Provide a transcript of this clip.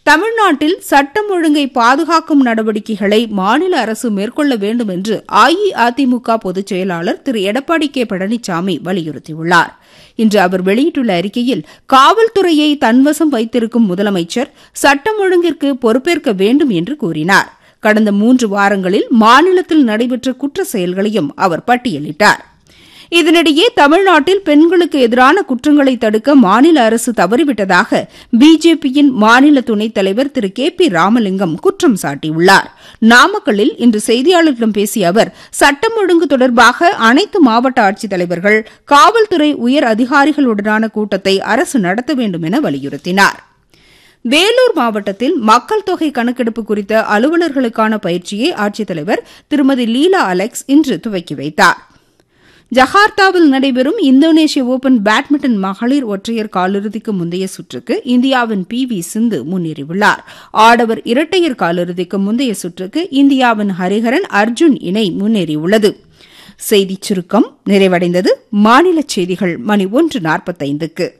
தமிழ்நாட்டில் சட்டம் ஒழுங்கை பாதுகாக்கும் நடவடிக்கைகளை மாநில அரசு மேற்கொள்ள வேண்டும் என்று அஇஅதிமுக பொதுச் செயலாளர் திரு எடப்பாடி கே பழனிசாமி வலியுறுத்தியுள்ளார் இன்று அவர் வெளியிட்டுள்ள அறிக்கையில் காவல்துறையை தன்வசம் வைத்திருக்கும் முதலமைச்சர் சட்டம் ஒழுங்கிற்கு பொறுப்பேற்க வேண்டும் என்று கூறினார் கடந்த மூன்று வாரங்களில் மாநிலத்தில் நடைபெற்ற குற்ற செயல்களையும் அவர் பட்டியலிட்டார் இதனிடையே தமிழ்நாட்டில் பெண்களுக்கு எதிரான குற்றங்களை தடுக்க மாநில அரசு தவறிவிட்டதாக பிஜேபியின் மாநில துணைத் தலைவர் திரு கே பி ராமலிங்கம் குற்றம் சாட்டியுள்ளார் நாமக்கல்லில் இன்று செய்தியாளர்களிடம் பேசிய அவர் சட்டம் ஒழுங்கு தொடர்பாக அனைத்து மாவட்ட ஆட்சித்தலைவர்கள் காவல்துறை உயர் அதிகாரிகளுடனான கூட்டத்தை அரசு நடத்த வேண்டும் என வலியுறுத்தினார் வேலூர் மாவட்டத்தில் மக்கள் தொகை கணக்கெடுப்பு குறித்த அலுவலர்களுக்கான பயிற்சியை ஆட்சித்தலைவர் திருமதி லீலா அலெக்ஸ் இன்று துவக்கி வைத்தார் ஜகார்த்தாவில் நடைபெறும் இந்தோனேஷிய ஓபன் பேட்மிண்டன் மகளிர் ஒற்றையர் காலிறுதிக்கு முந்தைய சுற்றுக்கு இந்தியாவின் பி வி சிந்து முன்னேறியுள்ளார் ஆடவர் இரட்டையர் காலிறுதிக்கு முந்தைய சுற்றுக்கு இந்தியாவின் ஹரிஹரன் அர்ஜுன் இணை முன்னேறியுள்ளது செய்திச் சுருக்கம் நிறைவடைந்தது மாநில செய்திகள் மணி ஒன்று நாற்பத்தைந்துக்கு